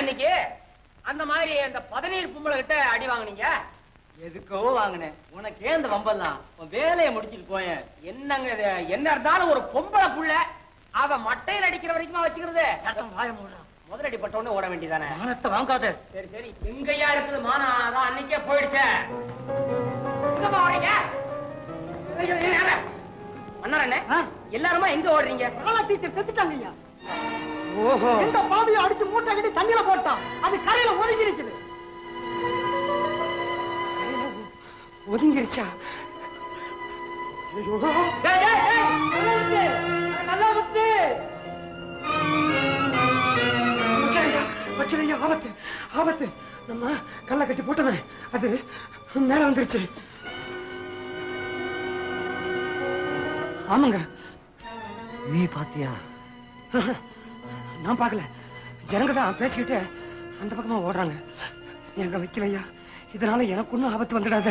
அன்னைக்கு அந்த மாதிரி அந்த பதநீர் பொம்பளை கிட்ட அடி வாங்குனீங்க எதுக்கோ வாங்கினேன் உனக்கே இந்த வம்பெல்லாம் உன் வேலையை முடிச்சிட்டு போயேன் என்னங்க இது என்ன இருந்தாலும் ஒரு பொம்பளை புள்ள அவ மட்டையில் அடிக்கிற வரைக்குமா வச்சுக்கிறது சட்டம் வாய மூடுறான் முதலடி பட்ட உடனே ஓட வேண்டியதானே மானத்தை வாங்காத சரி சரி எங்கயா இருக்குது மானா அதான் அன்னைக்கே போயிடுச்சே எங்கம்மா ஓடுறீங்க ஐயோ, ஐயோ, யாரு? அண்ணாரண்ணே எல்லாருமா எங்க ஓடுறீங்க டீச்சர் செத்துட்டாங்க ஐயா ஓஹோ எந்த பாவியை அடிச்சு மூட்டை கட்டி தண்ணியில போட்டான் அது கரையில ஒதுங்கி இருக்குது ஒதுங்கிருச்சா ஐயோ டேய், டேய், டேய், நல்லா முத்து. வச்சிரையா வச்சிரையா ஆபத்து ஆபத்து நம்ம கல்ல கட்டி போட்டவன் அது மேல வந்துருச்சு ஆமாங்க நீ பாத்தியா நான் பார்க்கல ஜனங்க தான் பேசிக்கிட்டு அந்த பக்கமா ஓடுறாங்க எங்க வைக்கலையா இதனால எனக்கு ஒன்றும் ஆபத்து வந்துடாத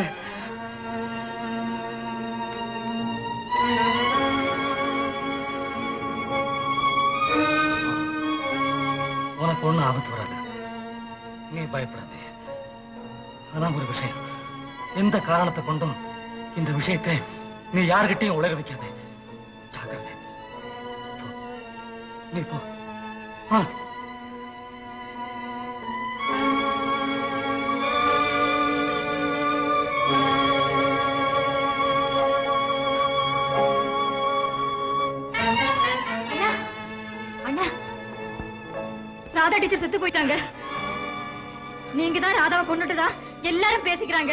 உனக்கு ஒண்ணும் ஆபத்து வராது நீ பயப்படாதே ஆனா ஒரு விஷயம் எந்த காரணத்தை கொண்டும் இந்த விஷயத்தை நீ யார்கிட்டயும் உலக வைக்காதே ஜாக்கிரதை போ. நீ போ ஆ அண்ணா அண்ணா ராதா டீச்சர் செத்து போயிட்டாங்க நீங்க தான் ராதாவை கொண்டுட்டதா எல்லாரும் பேசிக்கிறாங்க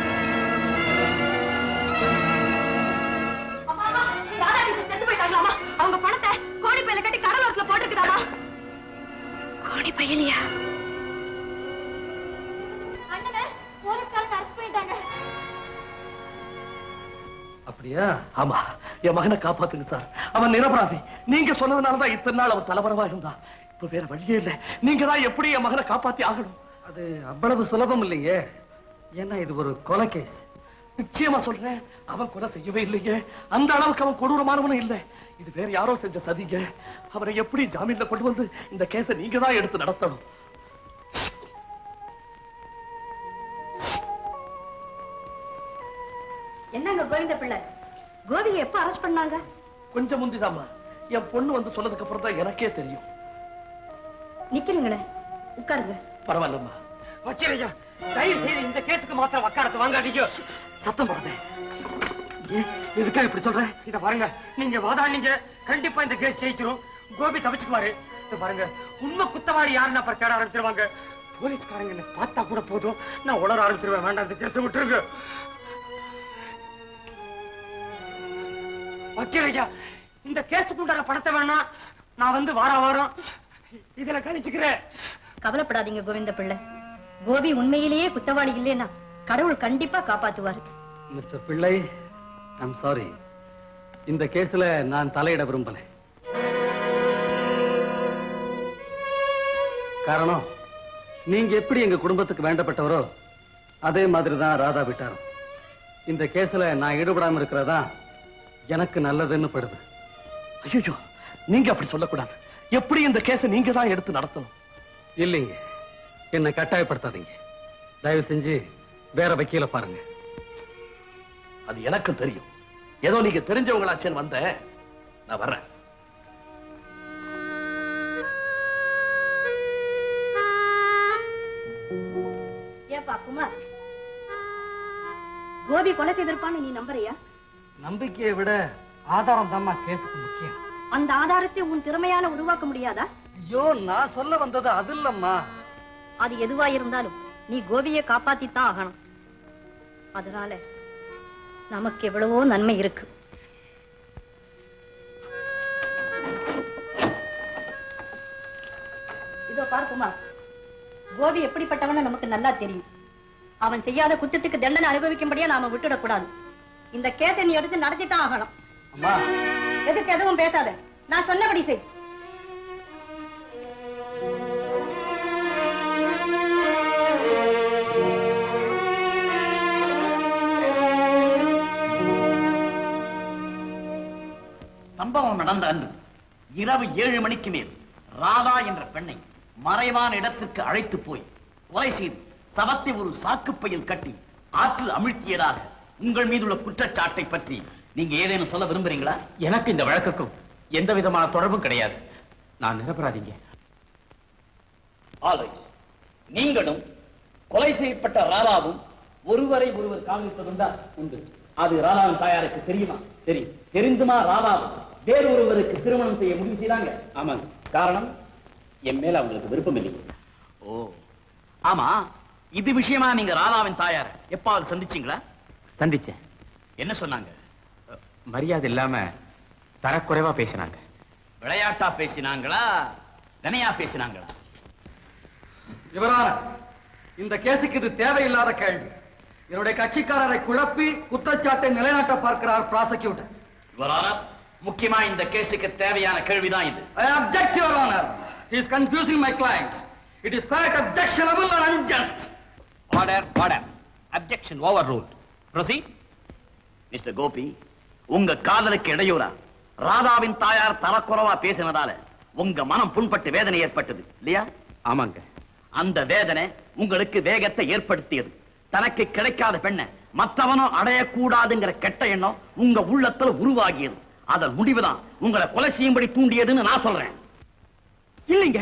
அம்மா, அம்மா, ராதா டீச்சர் செத்து போயிட்டாங்களாமா அவங்க பணத்தை கோடி பையில கட்டி கடலோரத்துல போட்டிருக்குதாமா கோடி பையலியா அண்ணனை போலீஸ்காரங்க அரெஸ்ட் பண்ணிட்டாங்க அப்படியா ஆமா என் மகனை காப்பாத்துங்க சார் அவன் நிரபராதி நீங்க சொன்னதுனாலதான் இத்தனை நாள் அவன் தலைவரவா இருந்தான் இப்ப வேற வழியே இல்ல நீங்க தான் எப்படி என் மகனை காப்பாத்தி ஆகணும் அது அவ்வளவு சுலபம் இல்லைங்க ஏன்னா இது ஒரு கொலை கேஸ் நிச்சயமா சொல்றேன் அவன் கொலை செய்யவே இல்லைங்க அந்த அளவுக்கு அவன் கொடூரமானவனும் இல்ல இது வேற யாரோ செஞ்ச சதிங்க அவனை எப்படி ஜாமீன்ல கொண்டு வந்து இந்த கேஸை நீங்க தான் எடுத்து நடத்தணும் என்னங்க கோவிந்த பிள்ளை கோபியை எப்ப அரெஸ்ட் பண்ணாங்க கொஞ்சம் முந்திதாம்மா என் பொண்ணு வந்து சொன்னதுக்கு அப்புறம் தான் எனக்கே தெரியும் நிக்கிறீங்களே உட்காருங்க பரவாயில்லம்மா வச்சிரையா தயவு செய்து இந்த கேஸுக்கு மாத்திரம் வக்காரத்தை வாங்காதீங்க சத்தம் போடாதே எதுக்கா இப்படி சொல்றேன் இத பாருங்க நீங்க வாதாடினீங்க கண்டிப்பா இந்த கேஸ் ஜெயிச்சிரும் கோபி தப்பிச்சுக்குவாரு இத பாருங்க உண்மை குத்தவாளி யாருன்னு அப்புறம் தேட ஆரம்பிச்சிருவாங்க போலீஸ்காரங்க என்ன பார்த்தா கூட போதும் நான் உளர ஆரம்பிச்சிருவேன் வேண்டாம் இந்த கேஸ் விட்டுருங்க வக்கீலையா இந்த கேஸுக்கு உண்டான பணத்தை வேணா நான் வந்து வார வாரம் இதுல கழிச்சுக்கிறேன் கவலைப்படாதீங்க கோவிந்த பிள்ளை கோபி உண்மையிலேயே குத்தவாளி இல்லைன்னா கடவுள் கண்டிப்பா காப்பாத்துவாரு மிஸ்டர் பிள்ளை ஐம் சாரி இந்த கேஸ்ல நான் தலையிட விரும்பல காரணம் நீங்க எப்படி எங்க குடும்பத்துக்கு வேண்டப்பட்டவரோ அதே மாதிரி தான் ராதா விட்டாரும் இந்த கேஸ்ல நான் ஈடுபடாம இருக்கிறதா எனக்கு நல்லதுன்னு படுது ஐயோ நீங்க அப்படி சொல்லக்கூடாது எப்படி இந்த கேஸை நீங்க தான் எடுத்து நடத்தணும் இல்லைங்க என்னை கட்டாயப்படுத்தாதீங்க தயவு செஞ்சு வேற வக்கீல பாருங்க அது எனக்கும் தெரியும் ஏதோ நீங்க தெரிஞ்சவங்களாச்சேன்னு வந்தேன் நான் வர்றேன் ஏப்பா குமார் கோபி கொலை செய்திருப்பான்னு நீ நம்புறியா நம்பிக்கையை விட ஆதாரம் தாம்மா கேஸுக்கு முக்கியம் அந்த ஆதாரத்தை உன் திறமையால உருவாக்க முடியாதா ஐயோ நான் சொல்ல வந்தது அது இல்லம்மா அது எதுவா இருந்தாலும் நீ கோபியை காப்பாத்தித்தான் ஆகணும் அதனால நமக்கு எவ்வளவோ நன்மை இருக்கு இதோ பாரு குமார் கோபி எப்படிப்பட்டவன்னு நமக்கு நல்லா தெரியும் அவன் செய்யாத குற்றத்துக்கு தண்டனை அனுபவிக்கும்படியா நாம விட்டுடக்கூடாது இந்த கேஸை நீ எடுத்து நடத்தித்தான் ஆகணும் அம்மா எதுக்கு எதுவும் பேசாத நான் சொன்னபடி செய் சம்பவம் நடந்த அன்று இரவு ஏழு மணிக்கு மேல் ராதா என்ற பெண்ணை மறைவான இடத்திற்கு அழைத்து போய் கொலை செய்து சவத்தை ஒரு சாக்குப்பையில் கட்டி ஆற்றில் அமிழ்த்தியதாக உங்கள் மீதுள்ள குற்றச்சாட்டை பற்றி நீங்க ஏதேனும் சொல்ல விரும்புறீங்களா எனக்கு இந்த வழக்குக்கும் எந்த விதமான தொடர்பும் கிடையாது நான் நிரபராதிங்க ஆல்ரைட் நீங்களும் கொலை செய்யப்பட்ட ராதாவும் ஒருவரை ஒருவர் காதலிப்பதுண்டா உண்டு அது ராதாவின் தாயாருக்கு தெரியுமா தெரியும் தெரிந்துமா ராதாவும் வேறு ஒருவருக்கு திருமணம் செய்ய முடிவு செய்தாங்க ஆமாங்க காரணம் என் மேல அவங்களுக்கு விருப்பம் இல்லை ஓ ஆமா இது விஷயமா நீங்க ராதாவின் தாயார் எப்பாவது சந்திச்சீங்களா சந்திச்சேன் என்ன சொன்னாங்க மரியாதை இல்லாம தரக்குறைவா பேசினாங்க விளையாட்டா பேசினாங்களா நினையா பேசினாங்களா இவரான இந்த கேஸுக்கு இது தேவையில்லாத கேள்வி என்னுடைய கட்சிக்காரரை குழப்பி குற்றச்சாட்டை நிலைநாட்ட பார்க்கிறார் ப்ராசிக்யூட்டர் இவரான முக்கியமா இந்த கேஸுக்கு தேவையான கேள்விதான் இது I object, Your Honor. He is confusing my client. It is quite objectionable and unjust. Order order objection overruled proceed mister Gopi உங்க காதலுக்கு இடையூறா ராதாவின் தாயார் தரக்குறவா பேசினதால உங்க மனம் புண்பட்டு வேதனை ஏற்பட்டது இல்லையா ஆமாங்க அந்த வேதனை உங்களுக்கு வேகத்தை ஏற்படுத்தியது தனக்கு கிடைக்காத பெண்ணை மற்றவனும் அடையக்கூடாதுங்கிற கெட்ட எண்ணம் உங்க உள்ளத்துல உருவாகியது அதன் முடிவுதான் உங்களை கொலை செய்யும்படி தூண்டியதுன்னு நான் சொல்றேன் இல்லைங்க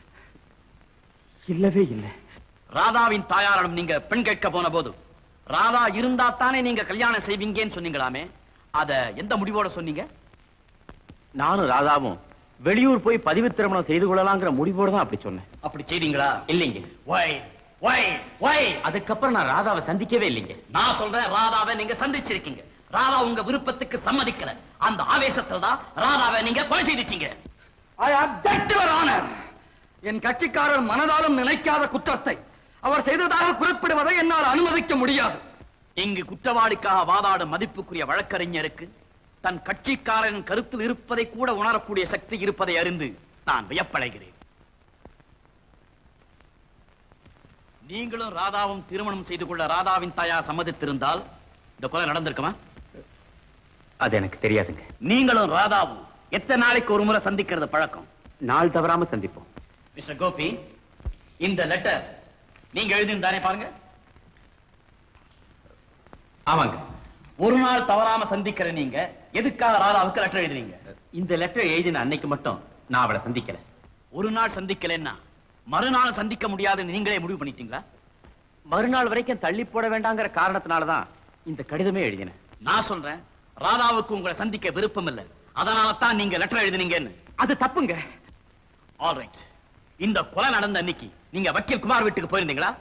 இல்லவே இல்லை ராதாவின் தாயாரிடம் நீங்க பெண் கேட்க போன போது ராதா இருந்தா தானே நீங்க கல்யாணம் செய்வீங்கன்னு சொன்னீங்களாமே அத எந்த முடிவோட சொன்னீங்க நானும் ராதாவும் வெளியூர் போய் பதிவு திருமணம் செய்து கொள்ளலாங்கிற முடிவோட தான் அப்படி சொன்னேன் அப்படி செய்தீங்களா இல்லைங்க ஒய் ஒய் ஒய் அதுக்கப்புறம் நான் ராதாவை சந்திக்கவே இல்லைங்க நான் சொல்றேன் ராதாவை நீங்க சந்திச்சிருக்கீங்க ராதா உங்க விருப்பத்துக்கு சம்மதிக்கல அந்த ஆவேசத்துல தான் ராதாவை நீங்க கொலை செய்துட்டீங்க I object, Your Honor. என் கட்சிக்காரர் மனதாலும் நினைக்காத குற்றத்தை அவர் செய்ததாக குறிப்பிடுவதை என்னால் அனுமதிக்க முடியாது இங்கு குற்றவாளிக்காக வாதாடும் மதிப்புக்குரிய வழக்கறிஞருக்கு தன் கட்சிக்காரன் கருத்தில் இருப்பதை கூட உணரக்கூடிய சக்தி இருப்பதை அறிந்து நான் வியப்படைகிறேன் நீங்களும் ராதாவும் திருமணம் செய்து கொள்ள ராதாவின் தாயார் சம்மதித்திருந்தால் இந்த கொலை நடந்திருக்குமா அது எனக்கு தெரியாதுங்க நீங்களும் ராதாவும் எத்தனை நாளைக்கு ஒரு முறை சந்திக்கிறது பழக்கம் நாள் தவறாம சந்திப்போம் மிஸ்டர் கோபி இந்த லெட்டர் நீங்க எழுதியிருந்தானே பாருங்க ஆமாங்க ஒரு நாள் தவறாம சந்திக்கிற நீங்க எதுக்காக ராதாவுக்கு லெட்டர் எழுதுனீங்க இந்த லெட்டர் எழுதின அன்னைக்கு மட்டும் நான் அவளை சந்திக்கல ஒரு நாள் சந்திக்கலைன்னா மறுநாள் சந்திக்க முடியாதுன்னு நீங்களே முடிவு பண்ணிட்டீங்களா மறுநாள் வரைக்கும் தள்ளி போட வேண்டாங்கிற காரணத்தினால தான் இந்த கடிதமே எழுதினேன் நான் சொல்றேன் ராதாவுக்கு உங்களை சந்திக்க விருப்பம் இல்லை அதனால தான் நீங்க லெட்டர் எழுதுனீங்கன்னு அது தப்புங்க ஆல்ரைட் இந்த கொலை நடந்த அன்னைக்கு நீங்க வக்கீல் குமார் வீட்டுக்கு போயிருந்தீங்களா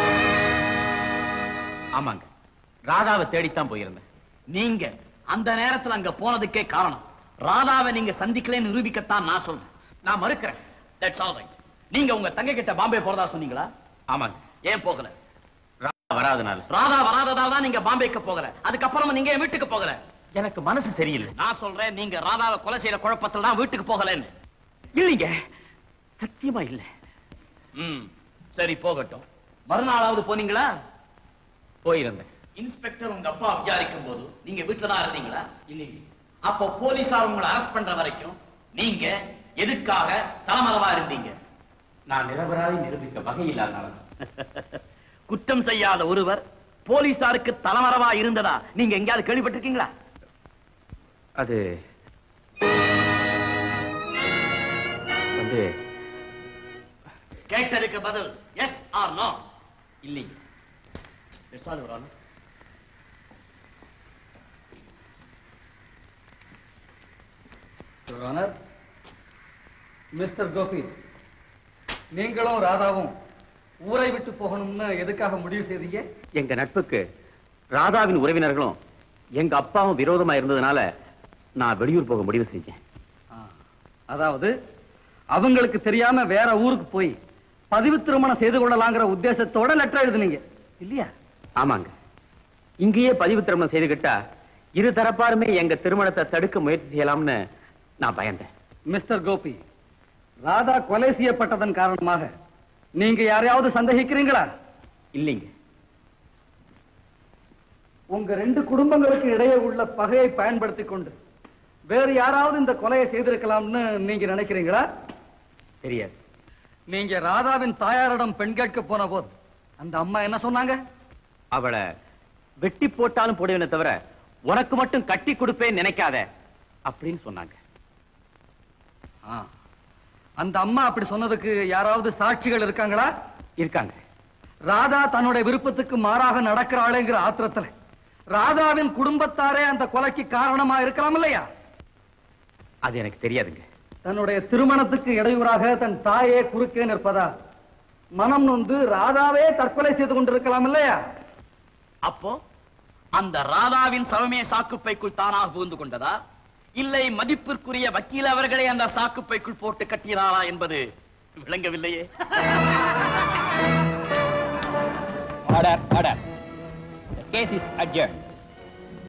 ஆமாங்க ராதாவை தேடித்தான் போயிருந்தேன் நீங்க அந்த நேரத்துல அங்க போனதுக்கே காரணம் ராதாவை நீங்க சந்திக்கலன்னு நிரூபிக்கத்தான் நான் சொல்றேன் நான் மறுக்கிறேன் தட்ஸ் ஆல் ரைட் நீங்க உங்க தங்க கிட்ட பாம்பே போறதா சொன்னீங்களா ஆமாங்க ஏன் போகல ராதா வராதனால ராதா வராததால தான் நீங்க பாம்பேக்கு போகல அதுக்கப்புறமா நீங்க என் வீட்டுக்கு போகல எனக்கு மனசு சரியில்லை நான் சொல்றேன் நீங்க ராதாவை கொலை செய்யற குழப்பத்துல தான் வீட்டுக்கு போகலன்னு இல்லைங்க சத்தியமா இல்ல ம் சரி போகட்டும் மறுநாளாவது போனீங்களா போயிருந்தேன் இன்ஸ்பெக்டர் உங்க அப்பா விசாரிக்கும் போது நீங்க வீட்டுல தான் இருந்தீங்களா இல்லைங்க அப்போ போலீசார் உங்களை அரெஸ்ட் பண்ற வரைக்கும் நீங்க எதுக்காக தலைமறைவா இருந்தீங்க நான் நிரபராதி நிரூபிக்க வகை இல்லாதனால குற்றம் செய்யாத ஒருவர் போலீசாருக்கு தலைமறைவா இருந்ததா நீங்க எங்கேயாவது கேள்விப்பட்டிருக்கீங்களா அது வந்து கேட்டதுக்கு பதில் எஸ் ஆர் நோ இல்லைங்க That's all, Your Honor. Your Honor, mister Gopi நீங்களும் ராதாவும் ஊரை விட்டு போகணும்னு எதுக்காக முடிவு செய்தீங்க எங்க நட்புக்கு ராதாவின் உறவினர்களும் எங்க அப்பாவும் விரோதமா இருந்ததுனால நான் வெளியூர் போக முடிவு செஞ்சேன் ஆ, அதாவது அவங்களுக்கு தெரியாம வேற ஊருக்கு போய் பதிவு திருமணம் செய்து கொள்ளலாங்கிற உத்தேசத்தோட லெட்டர் எழுதுனீங்க இல்லையா ஆமாங்க இங்கேயே பதிவு திருமணம் செய்துகிட்டா இரு தரப்பாருமே எங்க திருமணத்தை தடுக்க முயற்சி செய்யலாம்னு நான் பயந்தேன் மிஸ்டர் கோபி ராதா கொலை செய்யப்பட்டதன் காரணமாக நீங்க யாரையாவது சந்தேகிக்கிறீங்களா இல்லைங்க உங்க ரெண்டு குடும்பங்களுக்கு இடையே உள்ள பகையை பயன்படுத்திக் கொண்டு வேறு யாராவது இந்த கொலையை செய்திருக்கலாம்னு நீங்க நினைக்கிறீங்களா தெரியாது நீங்க ராதாவின் தாயாரிடம் பெண் கேட்க போன போது அந்த அம்மா என்ன சொன்னாங்க அவளை வெட்டி போட்டாலும் போடுவேனே தவிர உனக்கு மட்டும் கட்டி கொடுப்பேன் நினைக்காத அப்படின்னு சொன்னாங்க ஆ. அந்த அம்மா அப்படி சொன்னதுக்கு யாராவது சாட்சிகள் இருக்காங்களா இருக்காங்க ராதா தன்னுடைய விருப்பத்துக்கு மாறாக நடக்கிறாளேங்கிற ஆத்திரத்துல ராதாவின் குடும்பத்தாரே அந்த கொலைக்கு காரணமா இருக்கலாம் இல்லையா அது எனக்கு தெரியாதுங்க தன்னுடைய திருமணத்துக்கு இடையூறாக தன் தாயே குறுக்கே நிற்பதா மனம் நொந்து ராதாவே தற்கொலை செய்து கொண்டிருக்கலாம் இல்லையா அப்போ அந்த ராதாவின் சவமே சாக்குப்பைக்குள் தானாக புகுந்து கொண்டதா இல்லை மதிப்பிற்குரிய வக்கீல் அவர்களே அந்த சாக்குப்பைக்குள் போட்டு கட்டினாரா என்பது விளங்கவில்லையே Order, order. The case is adjourned.